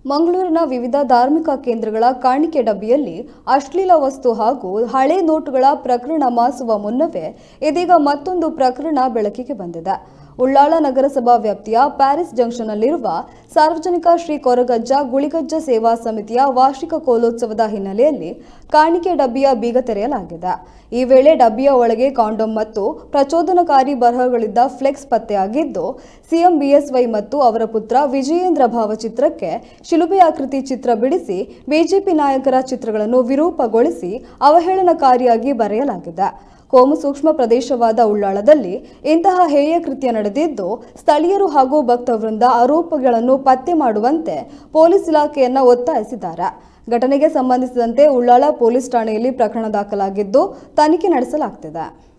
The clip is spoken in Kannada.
ಮಂಗಳೂರಿನ ವಿವಿಧ ಧಾರ್ಮಿಕ ಕೇಂದ್ರಗಳ ಕಾಣಿಕೆ ಡಬ್ಬಿಯಲ್ಲಿ ಅಶ್ಲೀಲ ವಸ್ತು ಹಾಗೂ ಹಳೆ ನೋಟುಗಳ ಪ್ರಕರಣ ಮಾಸುವ ಮುನ್ನವೇ ಇದೀಗ ಮತ್ತೊಂದು ಪ್ರಕರಣ ಬೆಳಕಿಗೆ ಬಂದಿದೆ ಉಳ್ಳಾಳ ನಗರಸಭಾ ವ್ಯಾಪ್ತಿಯ ಪ್ಯಾರಿಸ್ ಜಂಕ್ಷನ್ನಲ್ಲಿರುವ ಸಾರ್ವಜನಿಕ ಶ್ರೀ ಕೊರಗಜ್ಜ ಗುಳಿಗಜ್ಜ ಸೇವಾ ಸಮಿತಿಯ ವಾರ್ಷಿಕ ಕೋಲೋತ್ಸವದ ಹಿನ್ನೆಲೆಯಲ್ಲಿ ಕಾಣಿಕೆ ಡಬ್ಬಿಯ ಬೀಗ ತೆರೆಯಲಾಗಿದೆ ಈ ವೇಳೆ ಡಬ್ಬಿಯ ಒಳಗೆ ಕಾಂಡೋಮ್ ಮತ್ತು ಪ್ರಚೋದನಕಾರಿ ಬರಹಗಳಿದ್ದ ಫ್ಲೆಕ್ಸ್ ಪತ್ತೆಯಾಗಿದ್ದು ಸಿಎಂ ಬಿಎಸ್ವೈ ಮತ್ತು ಅವರ ಪುತ್ರ ವಿಜಯೇಂದ್ರ ಭಾವಚಿತ್ರಕ್ಕೆ ಶಿಲುಬೆಯಾಕೃತಿ ಚಿತ್ರ ಬಿಡಿಸಿ ಬಿಜೆಪಿ ನಾಯಕರ ಚಿತ್ರಗಳನ್ನು ವಿರೂಪಗೊಳಿಸಿ ಅವಹೇಳನಕಾರಿಯಾಗಿ ಬರೆಯಲಾಗಿದೆ ಕೋಮು ಸೂಕ್ಷ್ಮ ಪ್ರದೇಶವಾದ ಉಳ್ಳಾಳದಲ್ಲಿ ಇಂತಹ ಹೇಯ ಕೃತ್ಯ ನಡೆದಿದ್ದು ಸ್ಥಳೀಯರು ಹಾಗೂ ಭಕ್ತವೃಂದ ಆರೋಪಗಳನ್ನು ಪತ್ತೆ ಮಾಡುವಂತೆ ಪೊಲೀಸ್ ಇಲಾಖೆಯನ್ನ ಒತ್ತಾಯಿಸಿದ್ದಾರೆ ಘಟನೆಗೆ ಸಂಬಂಧಿಸಿದಂತೆ ಉಳ್ಳಾಳ ಪೊಲೀಸ್ ಠಾಣೆಯಲ್ಲಿ ಪ್ರಕರಣ ದಾಖಲಾಗಿದ್ದು ತನಿಖೆ ನಡೆಸಲಾಗುತ್ತಿದೆ